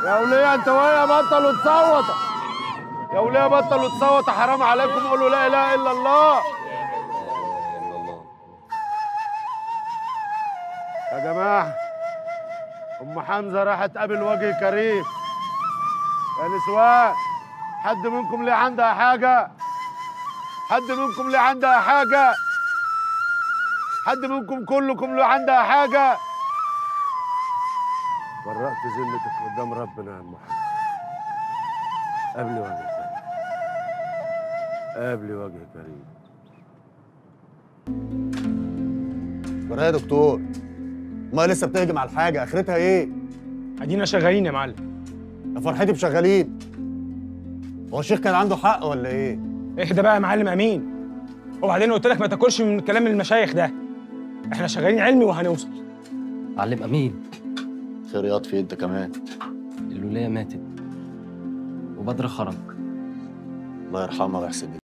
يا وليه انت وهي بطلوا تصوت يا وليه بطلوا تصوت حرام عليكم قولوا لا اله الا الله يا جماعه ام حمزه راحت تقابل وجه كريم يا نسوان حد منكم ليه عندها حاجه حد منكم ليه عندها حاجه حد منكم كلكم له عندها حاجه برأت ذمتك قدام ربنا يا ام حمزه قبل وجه كريم قبل وجه كريم جرايه يا دكتور ما لسه بتهجم على الحاجه اخرتها ايه ادينا شغالين يا معلم يا فرحتي بشغالين هو الشيخ كان عنده حق ولا ايه اهدى بقى يا معلم امين وبعدين قلت لك ما تاكلش من كلام المشايخ ده احنا شغالين علمي وهنوصل معلم امين خيريات في انت كمان الولايه ماتت وبدر خرج الله يرحمها ويحسن